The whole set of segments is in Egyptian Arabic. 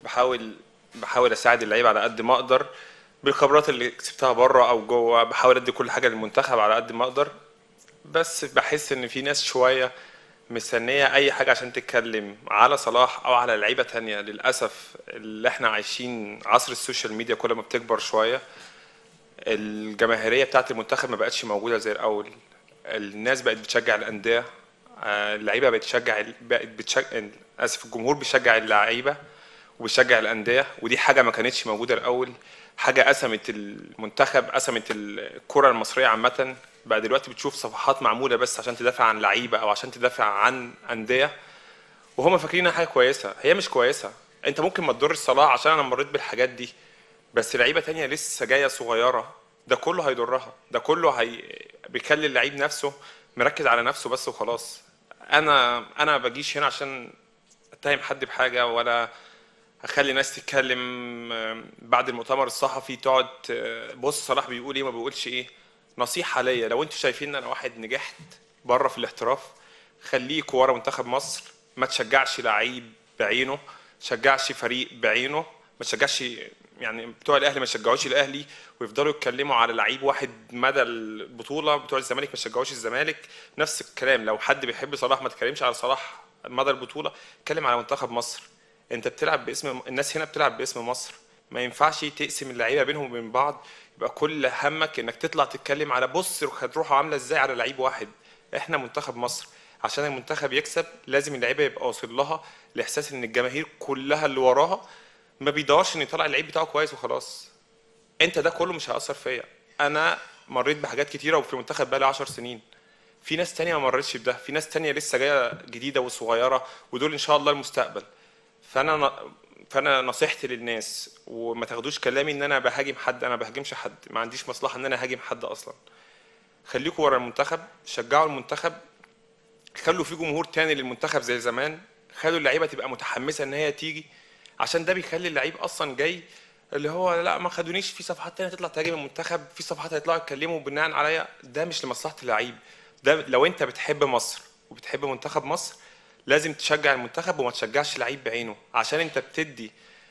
بحاول بحاول اساعد اللعيبه على قد ما اقدر بالخبرات اللي كسبتها بره او جوه بحاول ادي كل حاجه للمنتخب على قد ما اقدر بس بحس ان في ناس شويه مستنيه اي حاجه عشان تتكلم على صلاح او على لعيبه تانية للاسف اللي احنا عايشين عصر السوشيال ميديا كل ما بتكبر شويه الجماهيريه بتاعت المنتخب ما بقتش موجوده زي الاول الناس بقت بتشجع الانديه آه، اللعيبه بقت بتشجع بقت بتشجع اسف الجمهور بيشجع اللعيبه وبيشجع الانديه ودي حاجه ما كانتش موجوده الاول حاجه قسمت المنتخب قسمت الكره المصريه عامه بقى دلوقتي بتشوف صفحات معموله بس عشان تدافع عن لعيبه او عشان تدافع عن انديه وهم فاكرينها حاجه كويسه هي مش كويسه انت ممكن ما تضرش صلاح عشان انا مريت بالحاجات دي بس لعيبه تانية لسه جايه صغيره ده كله هيضرها ده كله هي بيخلي اللعيب نفسه مركز على نفسه بس وخلاص انا انا ما بجيش هنا عشان اتهم حد بحاجه ولا اخلي ناس تتكلم آم، بعد المؤتمر الصحفي تقعد آه، بص صلاح بيقول ايه ما بيقولش ايه نصيحه ليا لو انتوا شايفين ان انا واحد نجحت بره في الاحتراف خليكوا ورا منتخب مصر ما تشجعش لعيب بعينه تشجعش فريق بعينه ما تشجعش يعني بتوع الاهلي ما يشجعوش الاهلي ويفضلوا يتكلموا على لعيب واحد مدى البطوله بتوع الزمالك ما يشجعوش الزمالك نفس الكلام لو حد بيحب صلاح ما تتكلمش على صلاح مدى البطوله اتكلم على منتخب مصر انت بتلعب باسم الناس هنا بتلعب باسم مصر ما ينفعش تقسم اللعيبه بينهم وبين بعض يبقى كل همك انك تطلع تتكلم على بص هتروحوا عامله ازاي على لعيب واحد احنا منتخب مصر عشان المنتخب يكسب لازم اللعيبه يبقى واصل لها الاحساس ان الجماهير كلها اللي وراها ما بيدورش ان يطلع اللعيب بتاعه كويس وخلاص انت ده كله مش هيأثر فيا انا مريت بحاجات كتيره وفي المنتخب بقالي 10 سنين في ناس تانية ما مرتش بده في ناس تانية لسه جايه جديده وصغيره ودول ان شاء الله المستقبل فانا ن- فانا نصيحتي للناس وما تاخدوش كلامي ان انا بهاجم حد انا بهاجمش حد ما عنديش مصلحه ان انا اهاجم حد اصلا خليكوا ورا المنتخب شجعوا المنتخب خلوا في جمهور تاني للمنتخب زي زمان خلوا اللعيبه تبقى متحمسه ان هي تيجي عشان ده بيخلي اللعيب اصلا جاي اللي هو لا ما خدونيش في صفحات تانية تطلع تهاجم المنتخب في صفحات هيطلعوا يتكلموا بناء عليا ده مش لمصلحه اللعيب ده لو انت بتحب مصر وبتحب منتخب مصر لازم تشجع المنتخب وما تشجعش لعيب بعينه عشان انت بتدي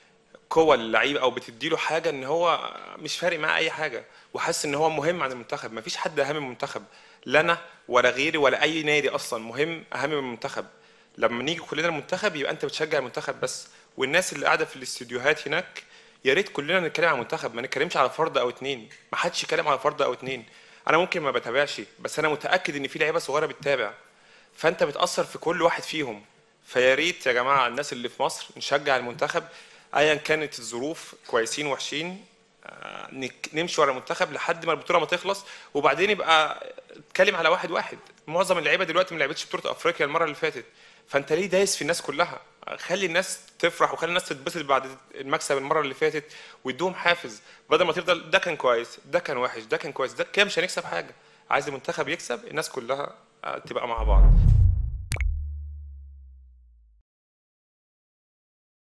قوة للعيب او بتديله حاجة ان هو مش فارق معاه اي حاجة وحاسس ان هو مهم عن المنتخب مفيش حد اهم من المنتخب لا انا ولا غيري ولا اي نادي اصلا مهم اهم من المنتخب لما نيجي كلنا المنتخب يبقى انت بتشجع المنتخب بس والناس اللي قاعدة في الاستديوهات هناك يا ريت كلنا نتكلم عن المنتخب ما نتكلمش على فرد او اتنين ما حدش يتكلم على فرد او اتنين انا ممكن ما بتابعش بس انا متاكد ان في لعيبه صغيره بتتابع فانت بتاثر في كل واحد فيهم فيا ريت يا جماعه الناس اللي في مصر نشجع المنتخب ايا كانت الظروف كويسين وحشين آه، نك- نمشي ورا المنتخب لحد ما البطوله ما تخلص وبعدين يبقى اتكلم على واحد واحد معظم اللعيبه دلوقتي ما لعبتش بطوله افريقيا المره اللي فاتت فانت ليه دايس في الناس كلها خلي الناس تفرح وخلي الناس تتبسط بعد المكسب المره اللي فاتت ويدوهم حافز بدل ما تفضل ده كان كويس ده كان وحش ده كان كويس ده كده مش هنكسب حاجه عايز المنتخب يكسب الناس كلها آه، تبقى مع بعض